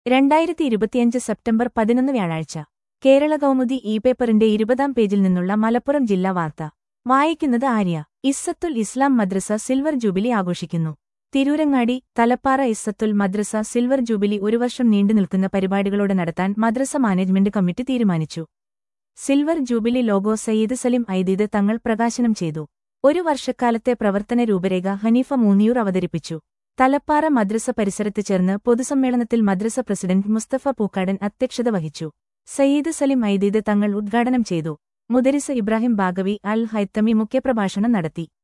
രണ്ടായിരത്തി ഇരുപത്തിയഞ്ച് സെപ്റ്റംബർ പതിനൊന്ന് വ്യാഴാഴ്ച കേരള കൗമുദി ഇ പേപ്പറിന്റെ ഇരുപതാം പേജിൽ നിന്നുള്ള മലപ്പുറം ജില്ലാ വാർത്ത വായിക്കുന്നത് ആര്യ ഇസ്സത്തുൽ ഇസ്ലാം മദ്രസ സിൽവർ ജൂബിലി ആഘോഷിക്കുന്നു തിരൂരങ്ങാടി തലപ്പാറ ഇസ്സത്തുൽ മദ്രസ സിൽവർ ജൂബിലി ഒരു വർഷം നീണ്ടുനിൽക്കുന്ന പരിപാടികളോടെ നടത്താൻ മദ്രസ മാനേജ്മെന്റ് കമ്മിറ്റി തീരുമാനിച്ചു silver jubilee logo Sayyid Salim Aideed Thangal പ്രകാശനം ചെയ്തു ഒരു വർഷക്കാലത്തെ പ്രവർത്തന രൂപരേഖ ഹനീഫ മൂന്നിയൂർ അവതരിപ്പിച്ചു തലപ്പാറ മദ്രസ പരിസരത്ത് ചേർന്ന് പൊതുസമ്മേളനത്തിൽ മദ്രസ പ്രസിഡന്റ് മുസ്തഫ പൂക്കാടൻ അധ്യക്ഷത വഹിച്ചു സയ്യിദ് സലിം ഐദീദ് തങ്ങൾ ഉദ്ഘാടനം ചെയ്തു മുദരിസ് ഇബ്രാഹിം ബാഗവി അൽ ഹൈത്തമി മുഖ്യപ്രഭാഷണം നടത്തി